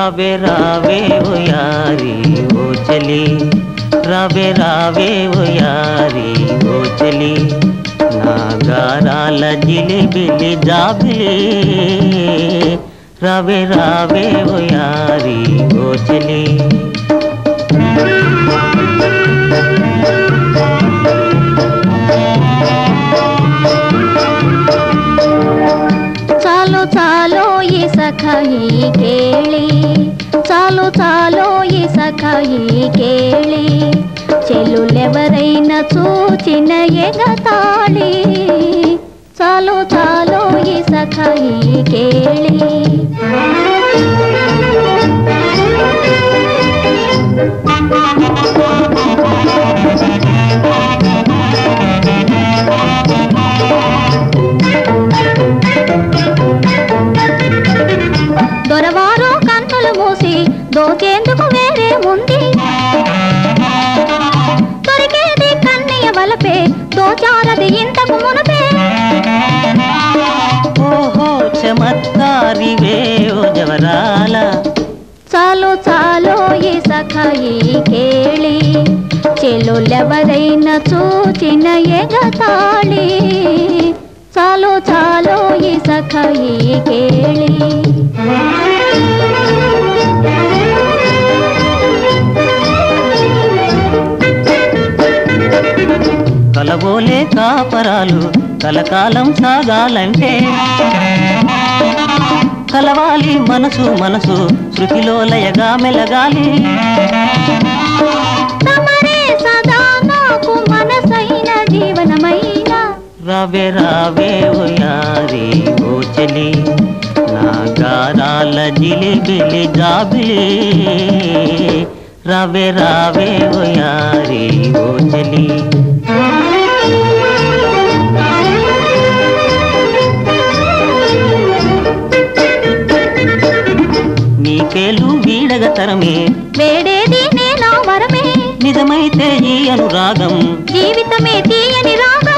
రావే రావే ఓ యారి ఓ చలి రావే రావే ఓ యారి ఓ చలి నా గారాల జిలిబిలి జాబిలి రావే రావే ఓ యారి ఓ చలి చాలు చాలు ఈ సఖాయి కేಳಿ చాలు చాలు ఈ సఖాయి కేಳಿ చెల్లులెవరైనా చూచిన ఎగతాళి చాలు చాలు ఈ సఖాయి కేಳಿ దొరవారు కన్నులు మూసి దోచేందుకు వేరే ఉంది దొరికేది కన్నయ్య వలపే దోచారది ఇంతకు మునపే ఓహో చమత్కారివే ఓ జవరాల చాలు చాలు ఈ సఖాయి కేಳಿ చెల్లులెవరైనా చూచిన ఎగతాళి చాలు చాలు ఈ సఖాయి కేಳಿ కలబోలే కాపరాలు కలకాలం సాగాలంటే కలవాలి మనసు మనసు శృతిలో లయగా మెలగాలి తమరే సదా నాకు మనసైన జీవనమైన రావే రావే ఓ యారి ఓ చలి నా గారాల జిలిబిలి జాబిలి రావే రావే ఓ యారి ఓ చలి నీకేలు వీడగ తరమే వేడేది నేనా వరమే నిజమైతే ఈ అనురాగం జీవితమే తీయని రాగం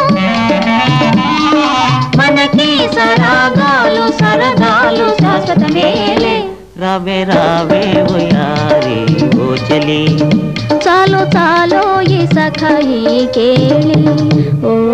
మనకి సరాగాలు సరదాలు శాశ్వతమేలే రావే రావే ఓ యారి ఓ చలి చాలు చాలు ఈ సఖాయి కేళి ఓ